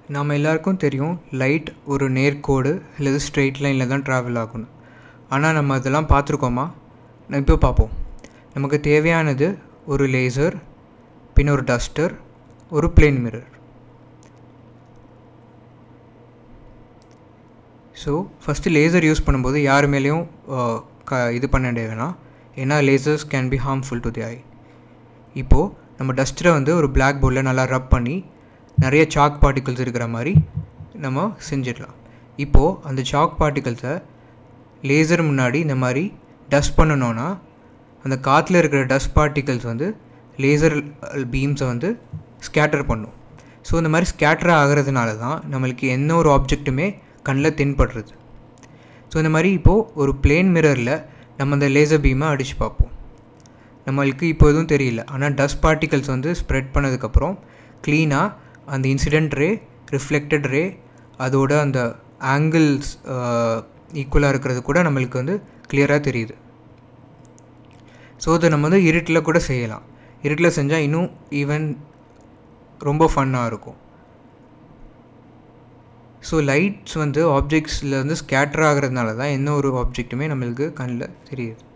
நம்ம எல்லாருக்கும் தெரியும் லைட் ஒரு நேர்கோடு அல்லது ஸ்ட்ரெயிட் லைனில் தான் ட்ராவல் ஆகணும் ஆனால் நம்ம அதெல்லாம் பார்த்துருக்கோமா நான் இப்போ பார்ப்போம் நமக்கு தேவையானது ஒரு லேசர் பின் ஒரு டஸ்டர் ஒரு plane mirror so first laser use பண்ணும்போது யார் மேலேயும் க இது பண்ண வேணாம் ஏன்னா lasers can be harmful to the eye இப்போது நம்ம டஸ்டரை வந்து ஒரு பிளாக் போர்டில் நல்லா ரப் பண்ணி நிறைய சாக் பார்ட்டிகல்ஸ் இருக்கிற மாதிரி நம்ம செஞ்சிடலாம் இப்போது அந்த சாக் பார்ட்டிகல்ஸை லேசர் முன்னாடி இந்த மாதிரி டஸ்ட் பண்ணணுன்னா அந்த காற்றுல இருக்கிற டஸ்ட் பார்ட்டிகல்ஸ் வந்து லேசர் பீம்ஸை வந்து ஸ்கேட்டர் பண்ணும் ஸோ இந்த மாதிரி ஸ்கேட்டர் ஆகிறதுனால தான் நம்மளுக்கு எந்த ஒரு ஆப்ஜெக்ட்டுமே கண்ணில் தென்படுறது ஸோ இந்த மாதிரி இப்போது ஒரு பிளேன் மிரரில் நம்ம அந்த லேசர் பீமை அடித்து பார்ப்போம் நம்மளுக்கு இப்போ எதுவும் தெரியல ஆனால் டஸ்ட் பார்ட்டிகல்ஸ் வந்து ஸ்ப்ரெட் பண்ணதுக்கப்புறம் க்ளீனாக அந்த இன்சிடெண்ட் ரே ரிஃப்ளெக்டட் ரே அதோட அந்த ஆங்கிள்ஸ் ஈக்குவலாக இருக்கிறது கூட நம்மளுக்கு வந்து கிளியராக தெரியுது ஸோ அதை நம்ம வந்து இருட்டில் கூட செய்யலாம் இருட்டில் செஞ்சால் இன்னும் ஈவன் ரொம்ப ஃபன்னாக இருக்கும் ஸோ லைட்ஸ் வந்து ஆப்ஜெக்ட்ஸில் வந்து ஸ்கேட்டர் ஆகிறதுனால தான் எந்த ஒரு ஆப்ஜெக்ட்டுமே நம்மளுக்கு கண்ணில் தெரியுது